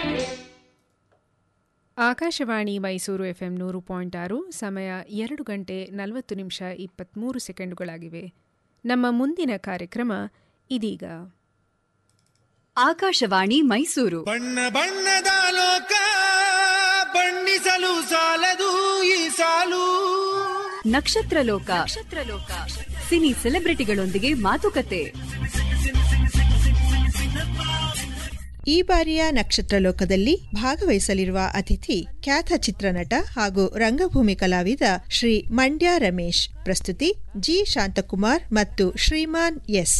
Akashvani Mysuru FM ನೂರು point ಆರು ಸಮಯ ಎರಡು ಗಂಟೆ ನಲವತ್ತು ನಿಮಿಷ ಇಪ್ಪತ್ತ್ಮೂರು ಸೆಕೆಂಡುಗಳಾಗಿವೆ ನಮ್ಮ ಮುಂದಿನ ಕಾರ್ಯಕ್ರಮ ಇದೀಗ ಆಕಾಶವಾಣಿ ಮೈಸೂರು ಬಣ್ಣ ಬಣ್ಣದ ಲೋಕ ಬಣ್ಣಿಸಲು ಸಾಲದು ಈ ಸಾಲು ನಕ್ಷತ್ರ ಲೋಕ ನಕ್ಷತ್ರಲೋಕ ಸಿನಿ ಸೆಲೆಬ್ರಿಟಿಗಳೊಂದಿಗೆ ಮಾತುಕತೆ ಈ ಬಾರಿಯ ನಕ್ಷತ್ರ ಲೋಕದಲ್ಲಿ ಭಾಗವಹಿಸಲಿರುವ ಅತಿಥಿ ಖ್ಯಾತ ಚಿತ್ರನಟ ಹಾಗೂ ರಂಗಭೂಮಿ ಕಲಾವಿದ ಶ್ರೀ ಮಂಡ್ಯ ರಮೇಶ್ ಪ್ರಸ್ತುತಿ ಜಿ ಶಾಂತಕುಮಾರ್ ಮತ್ತು ಶ್ರೀಮಾನ್ ಎಸ್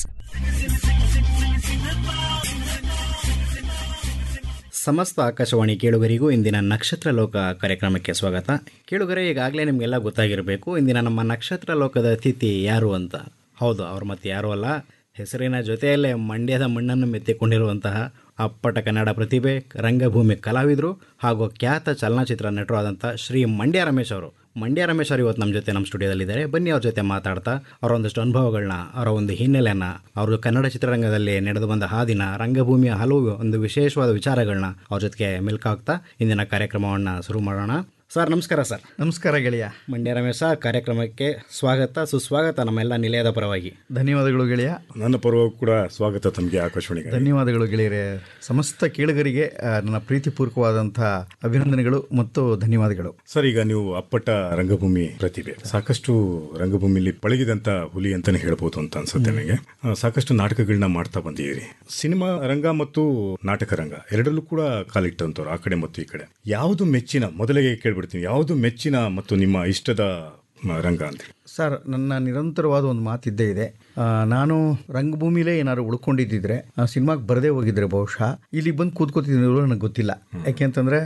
ಸಮಸ್ತ ಆಕಾಶವಾಣಿ ಕೇಳುಗರಿಗೂ ಇಂದಿನ ನಕ್ಷತ್ರ ಲೋಕ ಕಾರ್ಯಕ್ರಮಕ್ಕೆ ಸ್ವಾಗತ ಕೇಳುಗರೆ ಈಗಾಗಲೇ ನಿಮಗೆಲ್ಲ ಗೊತ್ತಾಗಿರಬೇಕು ಇಂದಿನ ನಮ್ಮ ನಕ್ಷತ್ರ ಲೋಕದ ಅತಿಥಿ ಯಾರು ಅಂತ ಹೌದು ಅವ್ರು ಮತ್ತೆ ಯಾರು ಅಲ್ಲ ಹೆಸರಿನ ಜೊತೆಯಲ್ಲೇ ಮಂಡ್ಯದ ಮಣ್ಣನ್ನು ಮೆತ್ತಿಕೊಂಡಿರುವಂತಹ ಅಪ್ಪಟ ಕನ್ನಡ ಪ್ರತಿಭೆ ರಂಗಭೂಮಿ ಕಲಾವಿದರು ಹಾಗೂ ಖ್ಯಾತ ಚಲನಚಿತ್ರ ನಟರು ಆದಂಥ ಶ್ರೀ ಮಂಡ್ಯ ರಮೇಶ್ ಅವರು ಮಂಡ್ಯ ರಮೇಶ್ ಅವರು ಇವತ್ತು ನಮ್ಮ ಜೊತೆ ನಮ್ಮ ಸ್ಟುಡಿಯೋದಲ್ಲಿದ್ದಾರೆ ಬನ್ನಿ ಅವ್ರ ಜೊತೆ ಮಾತಾಡ್ತಾ ಅವರ ಒಂದಷ್ಟು ಅನುಭವಗಳನ್ನ ಅವರ ಒಂದು ಹಿನ್ನೆಲೆಯನ್ನು ಅವರು ಕನ್ನಡ ಚಿತ್ರರಂಗದಲ್ಲಿ ನಡೆದು ಬಂದ ಹಾದಿನ ರಂಗಭೂಮಿಯ ಹಲವು ಒಂದು ವಿಶೇಷವಾದ ವಿಚಾರಗಳನ್ನ ಅವ್ರ ಜೊತೆಗೆ ಮಿಲ್ಕಾಗ್ತಾ ಇಂದಿನ ಕಾರ್ಯಕ್ರಮವನ್ನು ಶುರು ಮಾಡೋಣ ಸರ್ ನಮಸ್ಕಾರ ಸರ್ ನಮಸ್ಕಾರ ಗೆಳೆಯ ಮಂಡ್ಯ ರಮೇಶ್ ಸರ್ ಕಾರ್ಯಕ್ರಮಕ್ಕೆ ಸ್ವಾಗತ ಸುಸ್ವಾಗತ ನಮ್ಮೆಲ್ಲ ನಿಲಯದ ಪರವಾಗಿ ಧನ್ಯವಾದಗಳು ಗೆಳೆಯ ನನ್ನ ಪರವಾಗಿ ಕೂಡ ಸ್ವಾಗತ ತಮಗೆ ಆಕಾಶವಾಣಿಗೆ ಧನ್ಯವಾದಗಳು ಗೆಳೆಯರೆ ಸಮಸ್ತ ಕೇಳುಗರಿಗೆ ಆ, ನನ್ನ ಪ್ರೀತಿಪೂರ್ವಕವಾದಂಥ ಅಭಿನಂದನೆಗಳು ಮತ್ತು ಧನ್ಯವಾದಗಳು ಸರ್ ಈಗ ನೀವು ಅಪ್ಪಟ ರಂಗಭೂಮಿ ಪ್ರತಿಭೆ ಸಾಕಷ್ಟು ರಂಗಭೂಮಿಲಿ ಪಳಗಿದಂತ ಹುಲಿ ಅಂತಾನೆ ಹೇಳ್ಬೋದು ಅಂತ ಅನ್ಸುತ್ತೆ ನನಗೆ ಆ, ಸಾಕಷ್ಟು ನಾಟಕಗಳನ್ನ ಮಾಡ್ತಾ ಬಂದಿದ್ದೀರಿ ಸಿನಿಮಾ ರಂಗ ಮತ್ತು ನಾಟಕ ರಂಗ ಎರಡರಲ್ಲೂ ಕೂಡ ಕಾಲಿಟ್ಟಂತವ್ರು ಆ ಕಡೆ ಮತ್ತು ಈ ಕಡೆ ಯಾವುದು ಮೆಚ್ಚಿನ ಮೊದಲಿಗೆ ಕೇಳ್ಬಿಡ್ತೀನಿ ಯಾವುದು ಮೆಚ್ಚಿನ ಮತ್ತು ನಿಮ್ಮ ಇಷ್ಟದ ಮ, ರಂಗ ಅಂತ ಸರ್ ನನ್ನ ನಿರಂತರವಾದ ಒಂದು ಮಾತಿದ್ದೇ ಇದೆ ಆ, ನಾನು ರಂಗಭೂಮಿಲೇ ಏನಾದ್ರು ಉಳ್ಕೊಂಡಿದ್ದಿದ್ರೆ ಸಿನಿಮಾಗೆ ಬರದೇ ಹೋಗಿದ್ರೆ ಬಹುಶಃ ಇಲ್ಲಿ ಬಂದು ಕೂತ್ಕೋತಿದ್ರು ನನಗೆ ಗೊತ್ತಿಲ್ಲ ಯಾಕೆಂತಂದ್ರೆ